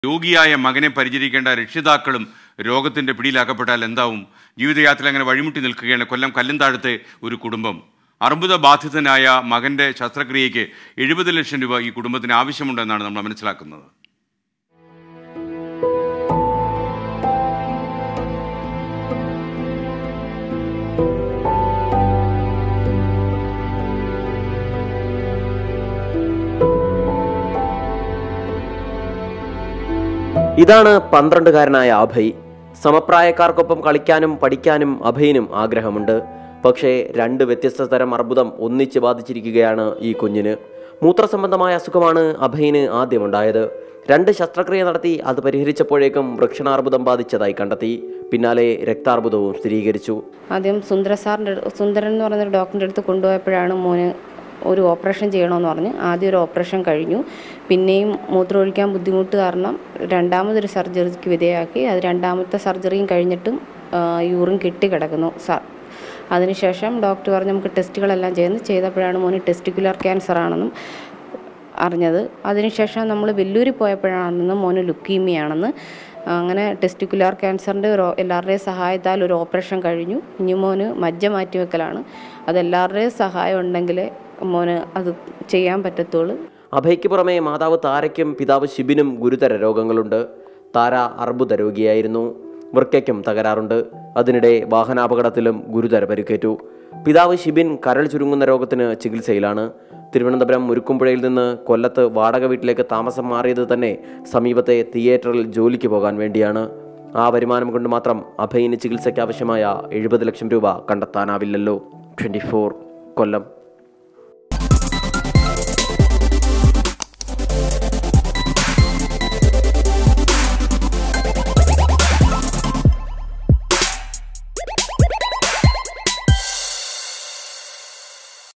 രോഗിയായ മകനെ പരിചരിക്കേണ്ട രക്ഷിതാക്കളും രോഗത്തിന്റെ പിടിയിലാക്കപ്പെട്ടാൽ എന്താവും ജീവിതയാത്രയിൽ അങ്ങനെ വഴിമുട്ടി നിൽക്കുകയാണ് കൊല്ലം കല്ലുംതാഴത്തെ ഒരു കുടുംബം അർബുദ ബാധിതനായ മകന്റെ ശസ്ത്രക്രിയയ്ക്ക് എഴുപത് ലക്ഷം രൂപ ഈ കുടുംബത്തിന് ആവശ്യമുണ്ടെന്നാണ് നമ്മൾ മനസ്സിലാക്കുന്നത് ഇതാണ് പന്ത്രണ്ടുകാരനായ അഭയ് സമപ്രായക്കാർക്കൊപ്പം കളിക്കാനും പഠിക്കാനും അഭയിനും ആഗ്രഹമുണ്ട് പക്ഷേ രണ്ട് വ്യത്യസ്ത തരം അർബുദം ഒന്നിച്ച് ബാധിച്ചിരിക്കുകയാണ് ഈ കുഞ്ഞിന് മൂത്രസംബന്ധമായ അസുഖമാണ് അഭയിന് ആദ്യമുണ്ടായത് രണ്ട് ശസ്ത്രക്രിയ നടത്തി അത് പരിഹരിച്ചപ്പോഴേക്കും വൃക്ഷണാർബുദം ബാധിച്ചതായി കണ്ടെത്തി പിന്നാലെ രക്താർബുദവും സ്ഥിരീകരിച്ചു ആദ്യം സുന്ദര സാറിൻ്റെ അടു- സുന്ദരൻ എന്ന് പറയുന്നൊരു ഡോക്ടറിൻ്റെ അടുത്ത് കൊണ്ടുപോയപ്പോഴാണ് മോന് ഒരു ഓപ്പറേഷൻ ചെയ്യണമെന്ന് പറഞ്ഞ് ആദ്യം ഒരു ഓപ്പറേഷൻ കഴിഞ്ഞു പിന്നെയും മൂത്രമൊഴിക്കാൻ ബുദ്ധിമുട്ട് കാരണം രണ്ടാമതൊരു സർജറിക്ക് വിധേയമാക്കി അത് രണ്ടാമത്തെ സർജറിയും കഴിഞ്ഞിട്ടും യൂറിൻ കെട്ടിക്കിടക്കുന്നു സാർ അതിനുശേഷം ഡോക്ടർ പറഞ്ഞു നമുക്ക് ടെസ്റ്റുകളെല്ലാം ചെയ്യുന്നു ചെയ്തപ്പോഴാണ് മോന് ടെസ്റ്റിക്കുലർ ക്യാൻസർ ആണെന്നും അറിഞ്ഞത് അതിനുശേഷം നമ്മൾ വെല്ലൂരിൽ പോയപ്പോഴാണെന്ന് മോന് ലുക്കീമിയാണെന്ന് അങ്ങനെ ടെസ്റ്റിക്കുലാർ ക്യാൻസറിൻ്റെ ഒരു എല്ലാവരുടെയും സഹായത്താൽ ഒരു ഓപ്പറേഷൻ കഴിഞ്ഞു ഇനി മോന് മജ്ജ മാറ്റിവെക്കലാണ് അത് എല്ലാവരുടെയും സഹായം ഉണ്ടെങ്കിൽ മോന് അത് ചെയ്യാൻ പറ്റത്തുള്ളൂ അഭയ്ക്ക് പുറമെ മാതാവ് താരയ്ക്കും പിതാവ് ശിബിനും ഗുരുതര രോഗങ്ങളുണ്ട് താര അർബുദ രോഗിയായിരുന്നു വൃക്കയ്ക്കും തകരാറുണ്ട് അതിനിടെ വാഹനാപകടത്തിലും ഗുരുതര പരിക്കേറ്റു പിതാവ് ശിബിൻ കരൾ ചുരുങ്ങുന്ന രോഗത്തിന് ചികിത്സയിലാണ് തിരുവനന്തപുരം മുരുക്കുമ്പുഴയിൽ നിന്ന് കൊല്ലത്ത് വാടക വീട്ടിലേക്ക് താമസം മാറിയത് തന്നെ സമീപത്തെ തിയേറ്ററിൽ ജോലിക്ക് പോകാൻ വേണ്ടിയാണ് ആ വരുമാനം കൊണ്ട് മാത്രം അഭയിന് ചികിത്സയ്ക്ക് ആവശ്യമായ എഴുപത് ലക്ഷം രൂപ കണ്ടെത്താനാവില്ലല്ലോ ട്വൻറ്റി കൊല്ലം